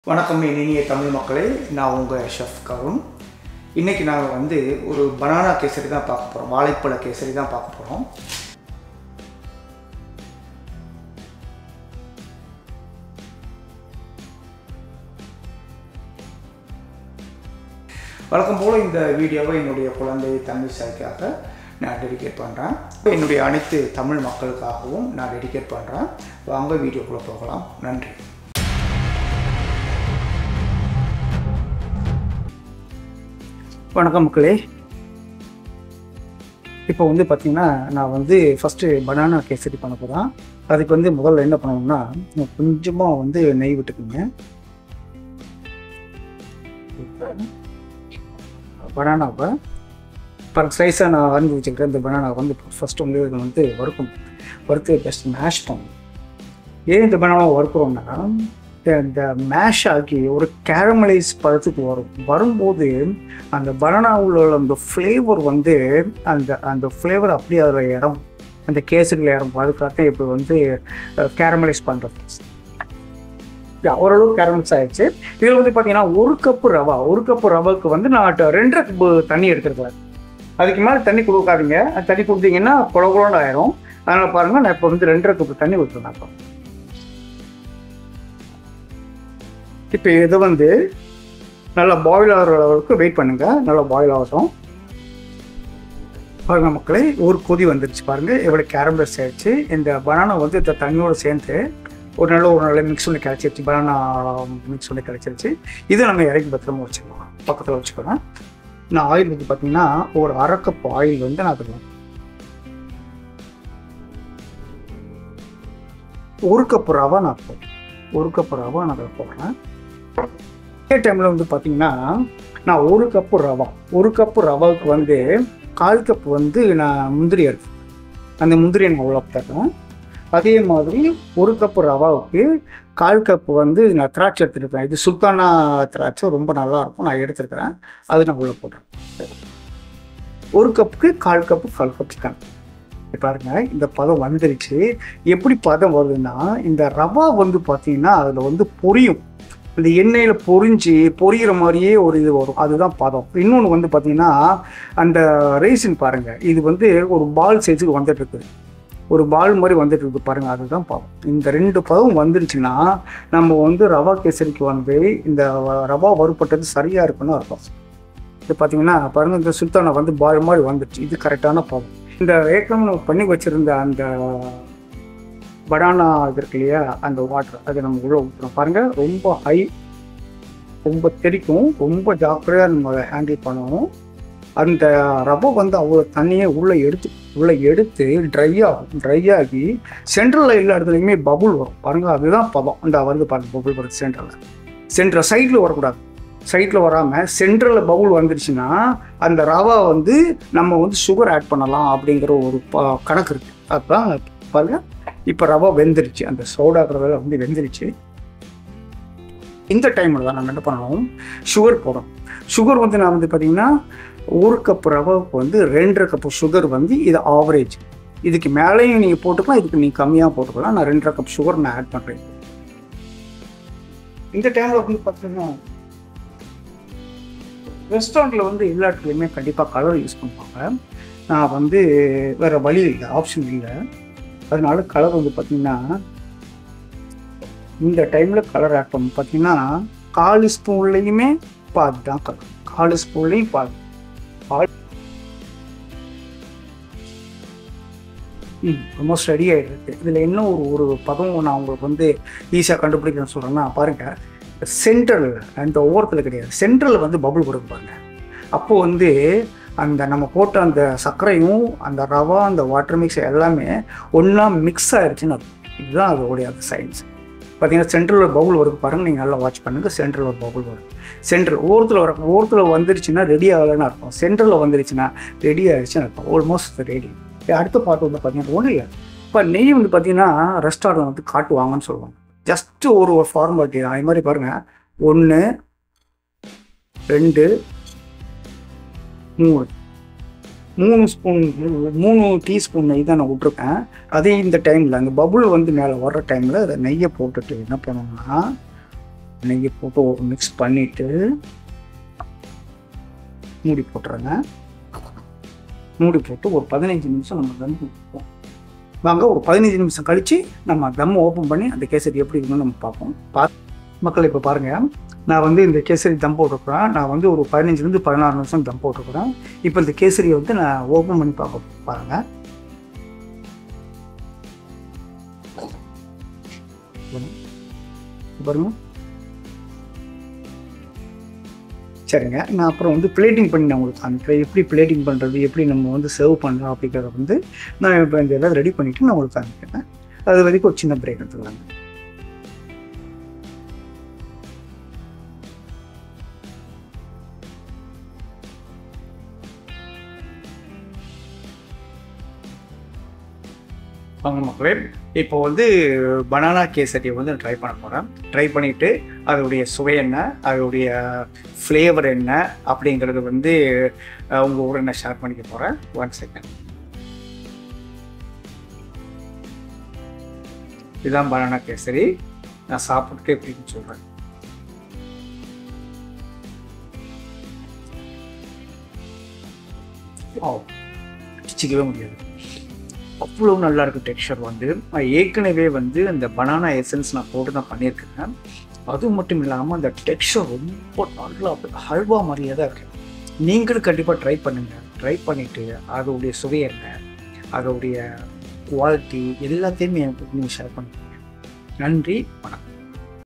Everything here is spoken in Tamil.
வணக்கம் என் இனிய தமிழ் மக்களே நான் உங்கள் ஷெஃப் கருண் இன்றைக்கி நாங்கள் வந்து ஒரு பனானா கேசரி தான் பார்க்க போகிறோம் வாழைப்பழ கேசரி தான் பார்க்க போகிறோம் வழக்கம் போல் இந்த வீடியோவை என்னுடைய குழந்தை தமிழ் சாய்க்காக நான் டெடிகேட் பண்ணுறேன் என்னுடைய அனைத்து தமிழ் மக்களுக்காகவும் நான் டெடிகேட் பண்ணுறேன் வாங்க வீடியோக்குள்ளே போகலாம் நன்றி வணக்கம் மக்களே இப்போ வந்து பார்த்தீங்கன்னா நான் வந்து ஃபஸ்ட்டு பனானா கேசரி பண்ண போகிறேன் அதுக்கு வந்து முதல்ல என்ன பண்ணணும்னா கொஞ்சமாக வந்து நெய் விட்டுக்குங்க பனானாவை இப்போ ஸ்லைஸாக நான் அரிஞ்சு வச்சுருக்கேன் இந்த பனானா வந்து ஃபஸ்ட்டு வந்து இதை வந்து வறுக்கணும் வறுத்து பெஸ்ட் மேஷ் பண்ணணும் ஏன் இந்த பனானாவை வறுக்கிறோம்னா இந்த மேஷ் ஆக்கி ஒரு கேரமலைஸ் பழத்துக்கு வரும் வரும்போது அந்த பனானாவில் உள்ள அந்த ஃப்ளேவர் வந்து அந்த அந்த ஃப்ளேவர் அப்படியே அதில் இடம் அந்த கேசரியில் இடம் அதுக்காக இப்போ வந்து கேரமலைஸ் பண்ணுறது ஓரளவு கேரமலைஸ் ஆயிடுச்சு இதில் வந்து பார்த்தீங்கன்னா ஒரு கப்பு ரவா ஒரு கப்பு ரவாவுக்கு வந்து நான் ட- ரெண்டரை கப்பு தண்ணி எடுத்துருக்கேன் அதுக்கு மேலே தண்ணி கொடுக்காதீங்க அது தண்ணி கொடுத்தீங்கன்னா குள குளோன்னு ஆயிரும் அதனால் பாருங்கள் நான் இப்போ வந்து ரெண்டரை கப்பு தண்ணி ஊற்றுறேன் இப்போ இப்போ இதை வந்து நல்லா பாயில் ஆகிற அளவுக்கு வெயிட் பண்ணுங்க நல்லா பாயில் ஆகட்டும் பாருங்க மக்களே ஒரு கொதி வந்துருச்சு பாருங்க எவ்வளோ கேரமலைஸ் ஆயிடுச்சு இந்த பனானா வந்து இந்த தண்ணியோட சேர்ந்து ஒரு நல்ல ஒரு நல்ல மிக்ஸ் பண்ணி கிடச்சிருச்சு பனானா மிக்ஸ் பண்ணி கிடச்சிருச்சு இதை நம்ம இறக்கி பத்திரமா வச்சுக்கலாம் பக்கத்தில் வச்சுக்கலாம் நான் ஆயில் வந்து பார்த்தீங்கன்னா ஒரு அரை கப் ஆயில் வந்து நான் அதில் ஒரு கப் ரவா நான் போடுறேன் ஒரு கப் ரவா நான் அதில் போடுறேன் அதே டைமில் வந்து பார்த்தீங்கன்னா நான் ஒரு கப்பு ரவா ஒரு கப்பு ரவாவுக்கு வந்து கால் கப் வந்து நான் முந்திரி எடுத்தேன் அந்த முந்திரியை நான் உள்ள தரேன் அதே மாதிரி ஒரு கப்பு ரவாவுக்கு கால் கப் வந்து நான் திராட்சை எடுத்துருக்கேன் இது சுல்தானா திராட்சை ரொம்ப நல்லா இருக்கும் நான் எடுத்துருக்கிறேன் அது நான் உள்ள போடுறேன் ஒரு கப்புக்கு கால் கப்பு கால் கப் சிக்கன் பாருங்க இந்த பதம் வந்துருச்சு எப்படி பதம் வருதுன்னா இந்த ரவா வந்து பார்த்தீங்கன்னா அதில் வந்து பொரியும் இந்த எண்ணெயில் பொரிஞ்சு பொரியிற மாதிரியே ஒரு இது வரும் அதுதான் பதம் இன்னொன்று வந்து பார்த்தீங்கன்னா அந்த ரேசின் பாருங்க இது வந்து ஒரு பால் சைஸுக்கு வந்துட்டு இருக்குது ஒரு பால் மாதிரி வந்துட்டு இருக்கு பாருங்க அதுதான் பதம் இந்த ரெண்டு பதம் வந்துருச்சுன்னா நம்ம வந்து ரவா கேசரிக்கு வந்து இந்த ரவா வறுப்பட்டது சரியா இருக்குன்னு அர்த்தம் இது பார்த்தீங்கன்னா பாருங்க இந்த சுல்தானை வந்து பால் மாதிரி வந்துருச்சு இது கரெக்டான பதம் இந்த ஏற்கனவே நம்ம பண்ணி வச்சிருந்த அந்த பனானா இது இருக்கு இல்லையா அந்த வாட்டர் அதை நம்ம உள்ள ஊற்றுறோம் பாருங்க ரொம்ப ஹை ரொம்ப தெறிக்கும் ரொம்ப ஜாக்கிரதையாக நம்ம அதை ஹேண்டில் பண்ணணும் அந்த ரவை வந்து அவ்வளோ தண்ணியை உள்ளே எடுத்து உள்ளே எடுத்து ட்ரை ஆகும் ட்ரை ஆகி சென்ட்ரலில் எல்லா இடத்துலையுமே பபுள் வரும் பாருங்க அதுதான் பதம் இந்த வந்து பாருங்க பபுள் வருது சென்ட்ரலில் சென்ட்ரல் சைடில் வரக்கூடாது சைடில் வராமல் சென்ட்ரலில் பவுல் வந்துருச்சுன்னா அந்த ரவா வந்து நம்ம வந்து சுகர் ஆட் பண்ணலாம் அப்படிங்கிற ஒரு ப- கணக்கு இருக்குது அதுதான் பாருங்க இப்போ ரவா வெந்துருச்சு அந்த சோடா ரவை வந்து வெந்துருச்சு இந்த டைமில் தான் நம்ம என்ன பண்ணணும் சுகர் போடணும் சுகர் வந்து நான் வந்து பார்த்தீங்கன்னா ஒரு கப் ரவாவுக்கு வந்து ரெண்டரை கப்பு சுகர் வந்து இது ஆவரேஜ் இதுக்கு மேலேயும் நீங்கள் போட்டுக்கலாம் இதுக்கு நீங்கள் கம்மியாக போட்டுக்கலாம் நான் ரெண்டரை கப் சுகர் நான் ஆட் பண்ணுறேன் இந்த டைமில் வந்து பார்த்தீங்கன்னா ரெஸ்டாரண்ட்டில் வந்து எல்லா இடத்துலையுமே கண்டிப்பாக கலர் யூஸ் பண்ணுவாங்க நான் வந்து வேறு வழி இல்லை ஆப்ஷன் இல்லை அதனால கலர் வந்து பார்த்தீங்கன்னா இந்த டைமில் கலர் ஆட் பண்ணணும் பார்த்தீங்கன்னா காலு ஸ்பூன்லேயுமே பாதி தான் கலர் காலு ஸ்பூன்லேயும் பாதி பால் ம் ஆல்மோஸ்ட் ரெடி ஆகிடுது இதில் இன்னும் ஒரு ஒரு பதம் நான் உங்களுக்கு வந்து ஈஸியாக கண்டுபிடிக்கணும்னு சொல்கிறேன்னா பாருங்கள் சென்ட்ரல் அந்த ஓரத்தில் கிடையாது சென்ட்ரலில் வந்து பபுள் கொடுக்கும் பாருங்க அப்போ வந்து அந்த நம்ம போட்ட அந்த சர்க்கரையும் அந்த ரவா அந்த வாட்டர் மிக்ஸ் எல்லாமே ஒன்றா மிக்ஸ் ஆயிடுச்சுன்னு அர்த்தம். இதுதான் அதோடைய அந்த சயின்ஸ் பார்த்தீங்கன்னா சென்ட்ரல் ஒரு பவுல் வருது பாருங்க நீங்கள் நல்லா வாட்ச் பண்ணுங்கள் சென்ட்ரல் ஒரு பவுல் வரும் சென்ட்ரல் ஓரத்தில் வர ஓரத்தில் வந்துருச்சுன்னா ரெடி ஆகலைன்னு அர்த்தம் சென்ட்ரலில் வந்துருச்சுன்னா ரெடி ஆயிடுச்சுன்னு அர்த்தம் ஆல்மோஸ்ட் ரெடி அடுத்த பார்ட் வந்து பார்த்தீங்கன்னா ஒன்றும் இல்லை இப்போ நெய் வந்து பார்த்தீங்கன்னா ரெஸ்டாரண்ட் வந்து காட்டுவாங்கன்னு சொல்லுவாங்க ஜஸ்ட் ஒரு ஒரு ஃபார்மாலிட்டி தான் அது மாதிரி பாருங்கள் ஒன்று ரெண்டு மூணு மூணு ஸ்பூன் மூணு டீஸ்பூன் நெய் தான் நான் விட்ருக்கேன் அதே இந்த டைமில் அந்த பபுள் வந்து மேலே வர்ற டைமில் அதை நெய்யை போட்டுட்டு என்ன பண்ணணும்னா நெய் போட்டு ஒரு மிக்ஸ் பண்ணிவிட்டு மூடி போட்டுருங்க மூடி போட்டு ஒரு பதினஞ்சு நிமிஷம் நம்ம தம் கொடுப்போம் வாங்க ஒரு பதினஞ்சு நிமிஷம் கழித்து நம்ம தம் ஓப்பன் பண்ணி அந்த கேசரி எப்படி இருக்குன்னு நம்ம பார்ப்போம் பா மக்கள் இப்போ பாருங்கள் நான் வந்து இந்த கேசரி தம் போட்டிருக்கிறேன் நான் வந்து ஒரு பதினஞ்சுலேருந்து பதினாறு நிமிஷம் தம் போட்டிருக்கிறேன் இப்போ இந்த கேசரியை வந்து நான் ஓப்பன் பண்ணி பார்க்க பாருங்கள் பாருங்க சரிங்க நான் அப்புறம் வந்து பிளேட்டிங் பண்ணி நான் உங்களுக்கு காமிக்கிறேன் எப்படி பிளேட்டிங் பண்ணுறது எப்படி நம்ம வந்து சர்வ் பண்ணுறோம் அப்படிங்கிறத வந்து நான் இப்போ இந்த எல்லாம் ரெடி பண்ணிவிட்டு நான் உங்களுக்கு காமிக்கிறேன் அது வரைக்கும் ஒரு சின்ன பிரேக் எடுத்துக்கலாங்க வாங்க மக்களே இப்போ வந்து பனானா கேசரியை வந்து ட்ரை பண்ண போகிறேன் ட்ரை பண்ணிவிட்டு அதோடைய சுவை என்ன அதோடைய ஃப்ளேவர் என்ன அப்படிங்கிறது வந்து அஹ், உங்க கூட நான் ஷேர் பண்ணிக்க போகிறேன் ஒன் செகண்ட் இதுதான் பனானா கேசரி நான் சாப்பிட்டு எப்படின்னு சொல்கிறேன் ஓ அடிச்சிக்கவே முடியாது அவ்வளோ நல்லா இருக்கு டெக்ஸ்சர் வந்து நான் ஏற்கனவே வந்து அந்த பனானா எசன்ஸ் நான் போட்டு தான் பண்ணியிருக்கேன் அது மட்டும் இல்லாமல் அந்த டெக்ஸ்சர் ரொம்ப நல்லா ஹல்வா மாதிரியே தான் இருக்கு நீங்களும் கண்டிப்பாக ட்ரை பண்ணுங்கள் ட்ரை பண்ணிவிட்டு அதோடைய சுவை என்ன அதோடைய குவாலிட்டி எல்லாத்தையுமே எனக்கு நீங்கள் ஷேர் பண்ணுங்க நன்றி வணக்கம்